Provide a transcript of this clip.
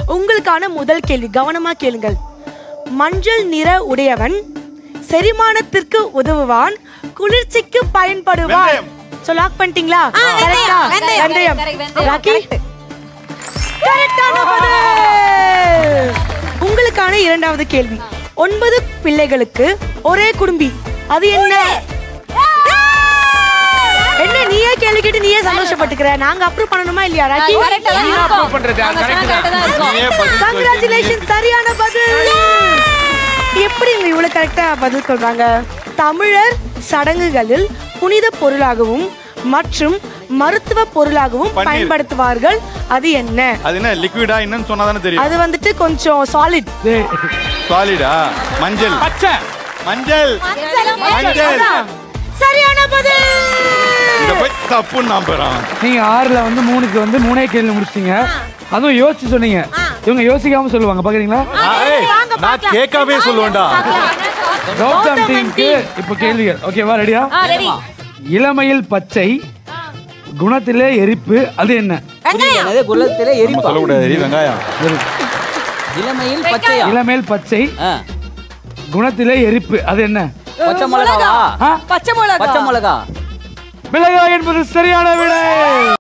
உங்களுக்கான முதல் கேள்வி கவனமா கேளுங்கள் மஞ்சள் நிற உடையவன் செரிமானத்திற்கு உதவுவான் குளிர்ச்சிக்கு பயன்படுவான் வெந்தயம். சோ லாக் பண்ணிட்டீங்களா கரெக்டா வெந்தயம். வெந்தயம் correct, வெந்தயம். ராக்கி Correct. கரெக்டான பதில் உங்களுக்கான இரண்டாவது கேள்வி ஒன்பது பிள்ளைகளுக்கு ஒரே குடும்பி அது என்ன என்ன நீயே கேள்வி கேட்டு நீயே சந்தோஷப்பட்டுக்கிற நாங்க அப்ரூவ் பண்ணணுமா இல்லையா ராக்கி Correct ஆ தான் நீங்க இருக்கும். approve பண்றது, அது நாங்க சொன்னா correct தான். correct ஆ தான் இருக்கும். நீயே பதில் சொல்லிட்டு கங்க்ராச்சுலேஷன் சரியான பதில் எப்படி இவங்க இவ்வளவு கரெக்டா பதில் சொல்றாங்க தமிழர் சடங்குகளில் புனித பொருளாகவும் மற்றும் மருத்துவ பொருளாகவும் பன்னீர். பயன்படுத்துவார்கள் அது என்ன அது என்ன லிக்விடா என்னன்னு சொன்னா தானே தெரியும் அது வந்துட்டு கொஞ்சம் சாலிட் டேய், சாலிடா மஞ்சள் பச்சை மஞ்சள் மஞ்சள் சரியான பதில் இத போய் தப்புன்னு நான் பெறான் நீங்க ஆறுல வந்து மூணுக்கு வந்து மூணே கேள்வி முடிச்சிட்டீங்க அதுவும் யோசிச்சு சொன்னீங்க இவங்க யோசிக்காம சொல்லுவாங்க பாக்குறீங்களா நான் கேட்காவே சொல்லுவேன்டா கௌதம் டீமுக்கு இப்போ கேள்விகள் ஓகேவா ரெடியா ஆ, ready. இளமையில் பச்சை குணத்திலே எரிப்பு அது என்ன என்னது குலத்திலே நம்ம எரிப்பா சொல்லக்கூடாது எரி வெங்காயம் இளமையில் பச்சையா இளமையில் பச்சை ஆ. குணத்திலே எரிப்பு அது என்ன பச்சை மிளகாவா ஆ? பச்சை மிளகா பச்சை மிளகா மிளகாய் என்பது சரியான விடை